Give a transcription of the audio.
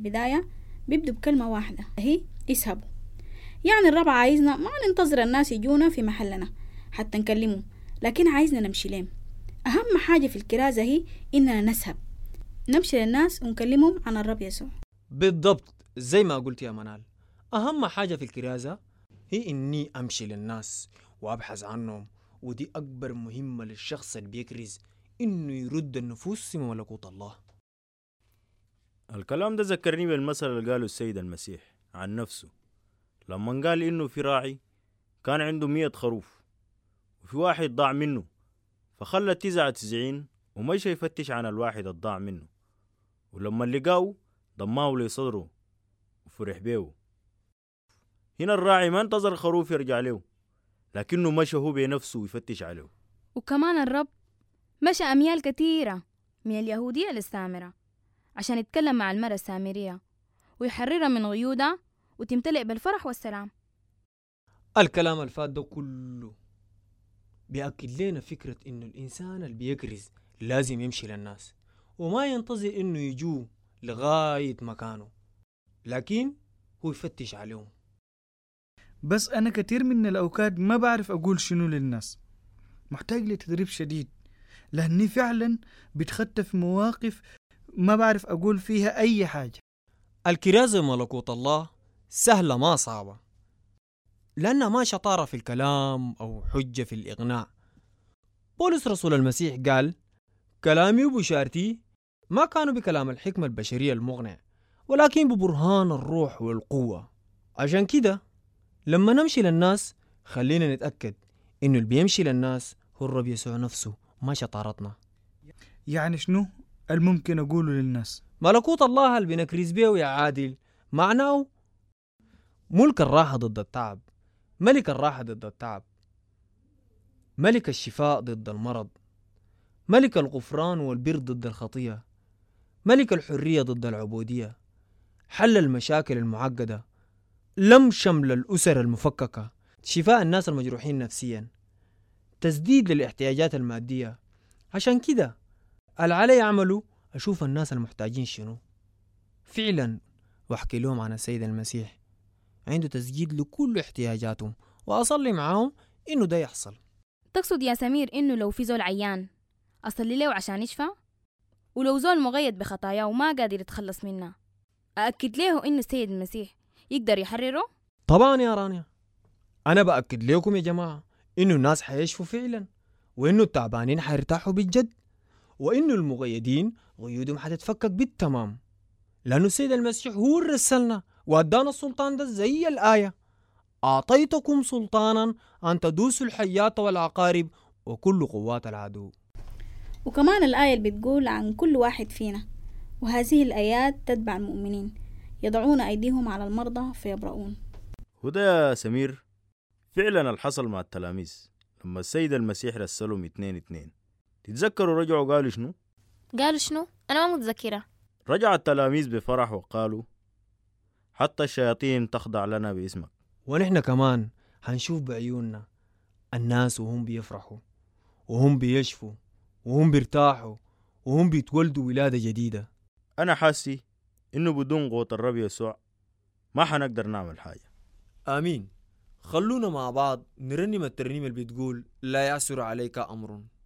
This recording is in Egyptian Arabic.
البداية بيبدو بكلمة واحدة هي اسهبوا يعني الرب عايزنا ما ننتظر الناس يجونا في محلنا حتى نكلمهم لكن عايزنا نمشي لهم أهم حاجة في الكرازة هي إننا نسهب نمشي للناس ونكلمهم عن الرب يسوع بالضبط زي ما قلت يا منال أهم حاجة في الكرازة هي إني أمشي للناس وأبحث عنهم ودي أكبر مهمة للشخص اللي بيكرز إنه يرد النفوس في ملكوت الله الكلام ده ذكرني بالمثل اللي قاله السيد المسيح عن نفسه لما قال إنه في راعي كان عنده مية خروف وفي واحد ضاع منه فخلى التسعة تسعين ومشى يفتش عن الواحد الضاع منه ولما لقاه ضماه لصدره وفرح بيه هنا الراعي ما انتظر الخروف يرجع له لكنه مشى هو بنفسه ويفتش عليه وكمان الرب مشى أميال كثيرة من اليهودية للسامرة عشان يتكلم مع المرأة السامرية ويحررها من غيودها وتمتلئ بالفرح والسلام الكلام الفات ده كله بيأكد لنا فكرة إنه الإنسان اللي بيكرز لازم يمشي للناس وما ينتظر إنه يجوه لغاية مكانه لكن هو يفتش عليهم بس أنا كتير من الأوقات ما بعرف أقول شنو للناس محتاج لتدريب شديد لأني فعلا بتخطى في مواقف ما بعرف أقول فيها أي حاجة الكرازة ملكوت الله سهلة ما صعبة لأنها ما شطارة في الكلام أو حجة في الإقناع بولس رسول المسيح قال كلامي وبشارتي ما كانوا بكلام الحكمة البشرية المغنع ولكن ببرهان الروح والقوة عشان كده لما نمشي للناس خلينا نتأكد إنه اللي بيمشي للناس هو الرب يسوع نفسه ما شطارتنا يعني شنو الممكن أقوله للناس ملكوت الله اللي بنكرز بيه يا عادل معناه ملك الراحة ضد التعب ملك الراحة ضد التعب ملك الشفاء ضد المرض ملك الغفران والبر ضد الخطية ملك الحرية ضد العبودية حل المشاكل المعقدة لم شمل الأسر المفككة شفاء الناس المجروحين نفسيا تسديد للاحتياجات المادية عشان كده اللي علي أعمله أشوف الناس المحتاجين شنو فعلا وأحكي لهم عن السيد المسيح عنده تسجيل لكل احتياجاتهم وأصلي معاهم إنه ده يحصل تقصد يا سمير إنه لو في زول عيان أصلي له عشان يشفى ولو زول مغيد بخطاياه وما قادر يتخلص منها أأكد له إنه السيد المسيح يقدر يحرره طبعا يا رانيا أنا بأكد لكم يا جماعة إنه الناس حيشفوا فعلا وإنه التعبانين حيرتاحوا بالجد وإنه المغيدين غيودهم حتتفكك بالتمام لأنه السيد المسيح هو اللي رسلنا وأدانا السلطان ده زي الآية أعطيتكم سلطانا أن تدوسوا الحيات والعقارب وكل قوات العدو وكمان الآية اللي بتقول عن كل واحد فينا وهذه الآيات تتبع المؤمنين يضعون أيديهم على المرضى فيبرؤون وده يا سمير فعلا اللي حصل مع التلاميذ لما السيد المسيح رسلهم اتنين اتنين تتذكروا رجعوا قالوا شنو؟ قالوا شنو؟ أنا ما متذكرة رجع التلاميذ بفرح وقالوا حتى الشياطين تخضع لنا باسمك ونحن كمان هنشوف بعيوننا الناس وهم بيفرحوا وهم بيشفوا وهم بيرتاحوا وهم بيتولدوا ولادة جديدة أنا حاسي إنه بدون قوة الرب يسوع ما حنقدر نعمل حاجة آمين خلونا مع بعض نرنم الترنيمة اللي بتقول لا يعسر عليك أمر